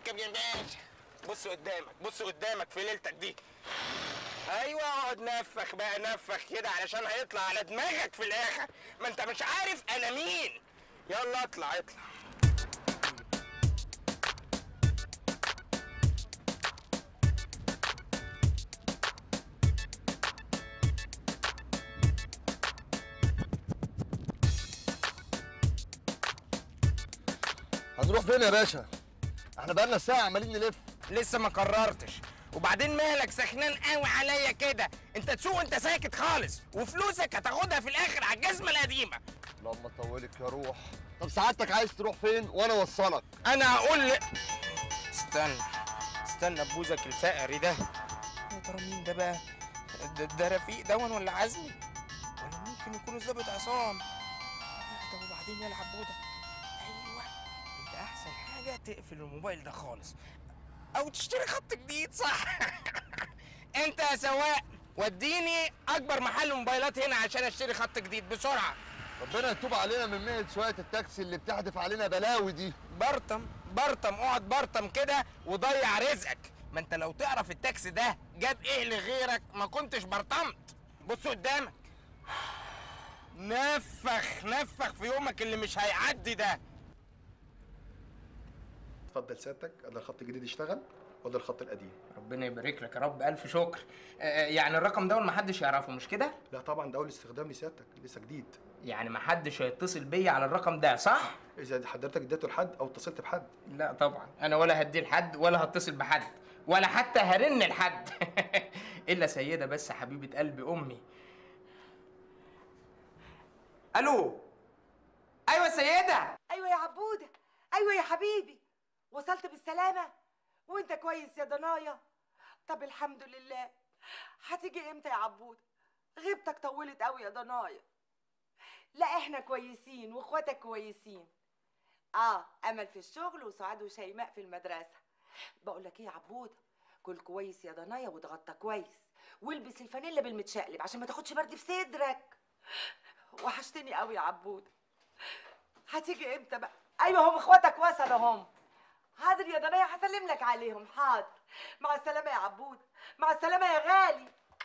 اركب يا باشا بص قدامك بص قدامك في ليلتك دي ايوه اقعد نفخ بقى نفخ كده علشان هيطلع على دماغك في الاخر ما انت مش عارف انا مين يلا اطلع اطلع هنروح فين يا باشا احنا بقالنا ساعه عمالين نلف لسه ما قررتش وبعدين مالك سخنان قوي عليا كده انت تسوق انت ساكت خالص وفلوسك هتاخدها في الاخر على الجزمه القديمه اللهم طولك يا روح طب سعادتك عايز تروح فين وانا اوصلك انا هقول ل... استنى استنى بوزك الفقري ده يا ترى مين ده بقى ده, ده رفيق دون ولا عزمي ولا ممكن يكون الظابط عصام طب وبعدين يلعب بوده ايوه انت احسن حاجه تقفل الموبايل ده خالص او تشتري خط جديد صح انت يا سواق وديني اكبر محل موبايلات هنا عشان اشتري خط جديد بسرعه ربنا يتوب علينا من مهنه سواقه التاكسي اللي بتحدف علينا بلاوي دي برطم برطم اقعد برطم كده وضيع رزقك ما انت لو تعرف التاكسي ده جاب ايه لغيرك ما كنتش برطمت بص قدامك نفخ نفخ في يومك اللي مش هيعدي ده اتفضل سيادتك ادي الخط الجديد اشتغل وده الخط القديم ربنا يبارك لك يا رب الف شكر آه، يعني الرقم ده ما حدش يعرفه مش كده لا طبعا ده اول استخدام لسيادتك لسه جديد يعني ما حدش هيتصل بيا على الرقم ده صح اذا حضرتك اديته لحد او اتصلت بحد لا طبعا انا ولا هديه لحد ولا هتصل بحد ولا حتى هرن لحد الا سيده بس حبيبه قلب امي الو ايوه سيده ايوه يا عبوده ايوه يا حبيبي وصلت بالسلامه وانت كويس يا ضنايا طب الحمد لله هتيجي امتى يا عبوده غيبتك طولت قوي يا ضنايا لا احنا كويسين واخواتك كويسين اه امل في الشغل وسعاد وشيماء في المدرسه بقول لك ايه يا عبوده كل كويس يا ضنايا واتغطى كويس والبس الفانيلا بالمتشقلب عشان ما تاخدش برد في صدرك وحشتني قوي يا عبوده هتيجي امتى بقى ايوه هم اخواتك وصلوا هم حاضر يا ضنايا هسلم لك عليهم حاضر مع السلامه يا عبود مع السلامه يا غالي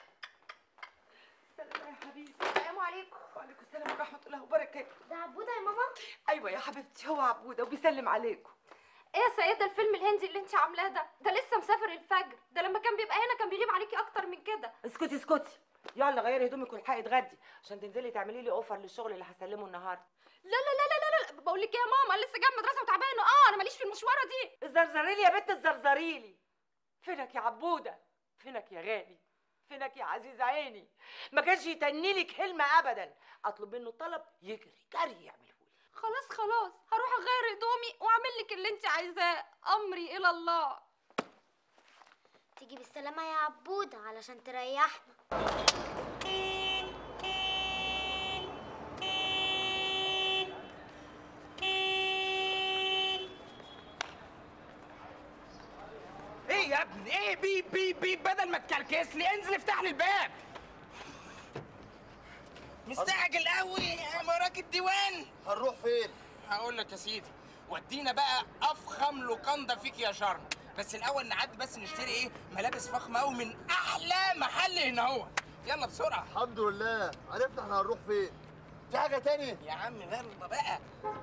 سلام يا حبيبي السلام عليكم وعليكم السلام ورحمه الله وبركاته ده عبودة يا ماما ايوه يا حبيبتي هو عبوده وبيسلم عليكم ايه يا سيدة الفيلم الهندي اللي انت عاملاه ده ده لسه مسافر الفجر ده لما كان بيبقى هنا كان بيغيب عليكي اكتر من كده اسكتي اسكتي يلا غيري هدومك والحقي اتغدي عشان تنزلي تعملي لي اوفر للشغل اللي هسلمه النهارده لا لا لا لا لا, لا. بقول لك ايه يا ماما انا لسه جايه من المدرسه وتعبانه اه انا ماليش في المشواره دي الزرزريلي يا بنت الزرزريلي فينك يا عبوده فينك يا غالي فينك يا عزيز عيني ما كانش يتني لي كلمه ابدا اطلب منه الطلب يجري جري يعمله لي خلاص خلاص هروح اغير هدومي واعمل لك اللي انت عايزاه امري الى الله تيجي بالسلامة يا عبودة علشان تريحنا ايه يا ابني ايه بيب بيب بيب بدل ما تكركس لي انزل افتح لي الباب مستعجل قوي يا وراك الديوان هنروح فين هقول لك يا سيدي ودينا بقى افخم لوكاندا فيك يا شرم بس الاول نعدي بس نشتري ايه ملابس فخمه قوي من احلى محل هنا هو يلا بسرعه الحمد لله عرفنا احنا هنروح فين في حاجه تاني يا عم يلا بقى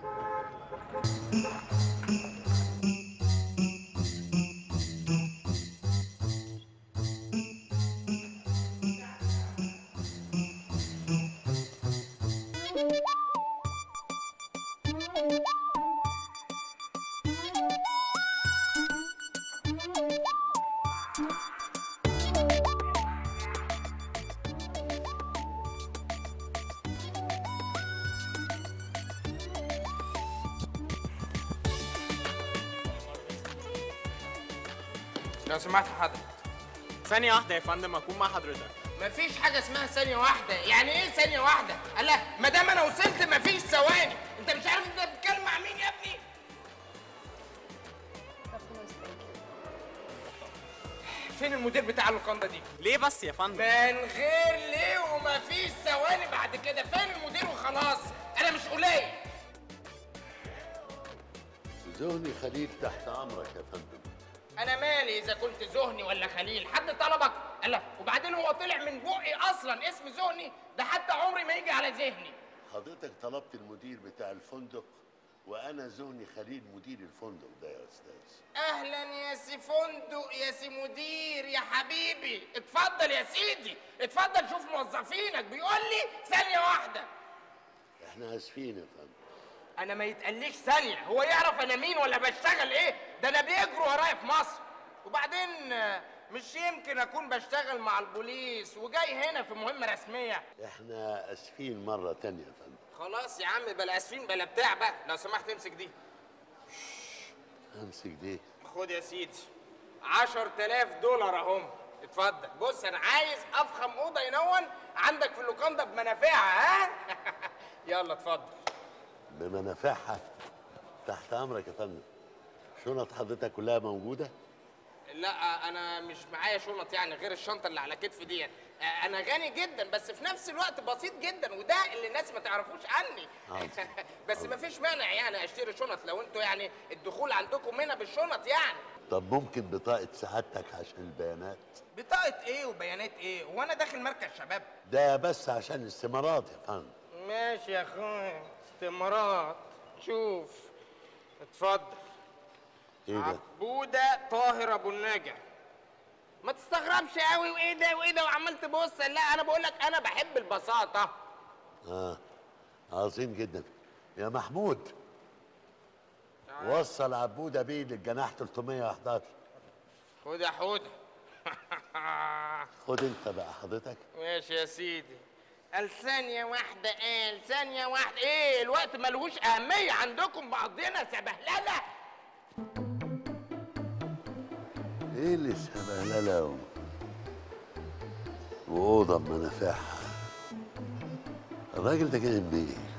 لو سمحت حضرتك ثانية واحدة يا فندم أكون مع حضرتك مفيش حاجة اسمها ثانية واحدة، يعني إيه ثانية واحدة؟ قال لا ما دام أنا وصلت مفيش ثواني، أنت مش عارف أنت بتتكلم مع مين يا ابني؟ فين المدير بتاع اللوكاندا دي؟ ليه بس يا فندم؟ من غير ليه ومفيش ثواني بعد كده، فين المدير وخلاص؟ أنا مش قليل. زهني خليل تحت امرك يا فندم انا مالي اذا كنت زهني ولا خليل حد طلبك الله وبعدين هو طلع من بقي اصلا اسم زهني ده حتى عمري ما يجي على ذهني حضرتك طلبت المدير بتاع الفندق وانا زهني خليل مدير الفندق ده يا استاذ اهلا يا سي فندق يا سي مدير يا حبيبي اتفضل يا سيدي اتفضل شوف موظفينك بيقول لي ثانيه واحده احنا اسفين يا فندم انا ما يتقليش ثانيه هو يعرف انا مين ولا بشتغل ايه ده انا بيجروا ورايا في مصر وبعدين آه، مش يمكن اكون بشتغل مع البوليس وجاي هنا في مهمه رسميه احنا اسفين مره تانية يا فندم خلاص يا عم بلا اسفين بلا بتاع بقى لو سمحت امسك دي امسك دي خد يا سيدي 10000 دولار اهم اتفضل بص انا عايز افخم اوضه ينون عندك في اللوكاندا بمنافعها ها يلا اتفضل بمنافعها تحت امرك يا فندم شنط حضرتك كلها موجوده لا انا مش معايا شنط يعني غير الشنطه اللي على كتفي دي انا غني جدا بس في نفس الوقت بسيط جدا وده اللي الناس ما تعرفوش عني حاضر. بس ما فيش مانع يعني اشتري شنط لو انتوا يعني الدخول عندكم هنا بالشنط يعني طب ممكن بطاقه سعادتك عشان البيانات بطاقه ايه وبيانات ايه وانا داخل مركز شباب ده بس عشان الاستمارات يا فندم ماشي يا اخويا استمارات شوف اتفضل ايه ده عبودة طاهر ابو النجا ما تستغربش قوي وايه ده وايه ده وعمال تبص لا انا بقول لك انا بحب البساطه اه عظيم جدا يا محمود وصل عبوده بيه للجناح 311 خد يا حوده خد انت بقى حضرتك ماشي يا سيدي قال ثانية واحدة قال ثانية واحدة ايه الوقت ملهوش أهمية عندكم بعضنا سبهللة ايه اللي سبهلله و- واوضه بمنافعها الراجل ده جاي منين